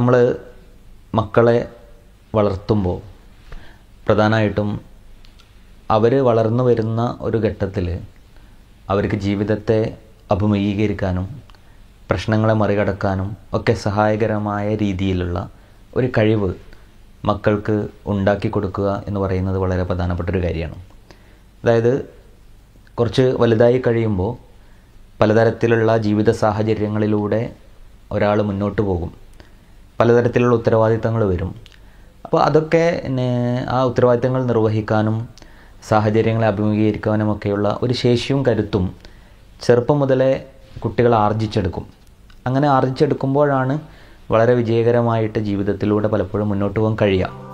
നമ്മൾ മക്കളെ വളർത്തുമ്പോൾ പ്രധാനമായിട്ടും അവർ വളർന്നു വരുന്ന ഒരു ഘട്ടത്തിൽ അവർക്ക് ജീവിതത്തെ അഭിമുഖീകരിക്കാനും പ്രശ്നങ്ങളെ മറികടക്കാനും ഒക്കെ സഹായകരമായ രീതിയിലുള്ള ഒരു കഴിവ് മക്കൾക്ക് ഉണ്ടാക്കി കൊടുക്കുക എന്ന് പറയുന്നത് വളരെ പ്രധാനപ്പെട്ട ഒരു കാര്യമാണ് അതായത് കുറച്ച് വലുതായി കഴിയുമ്പോൾ പലതരത്തിലുള്ള ജീവിത സാഹചര്യങ്ങളിലൂടെ ഒരാൾ മുന്നോട്ട് പോകും പലതരത്തിലുള്ള ഉത്തരവാദിത്തങ്ങൾ വരും അപ്പോൾ അതൊക്കെ പിന്നെ ആ ഉത്തരവാദിത്തങ്ങൾ നിർവഹിക്കാനും സാഹചര്യങ്ങളെ അഭിമുഖീകരിക്കാനും ഒക്കെയുള്ള ഒരു ശേഷിയും കരുത്തും ചെറുപ്പം മുതലേ കുട്ടികൾ ആർജിച്ചെടുക്കും അങ്ങനെ ആർജിച്ചെടുക്കുമ്പോഴാണ് വളരെ വിജയകരമായിട്ട് ജീവിതത്തിലൂടെ പലപ്പോഴും മുന്നോട്ട് പോകാൻ കഴിയുക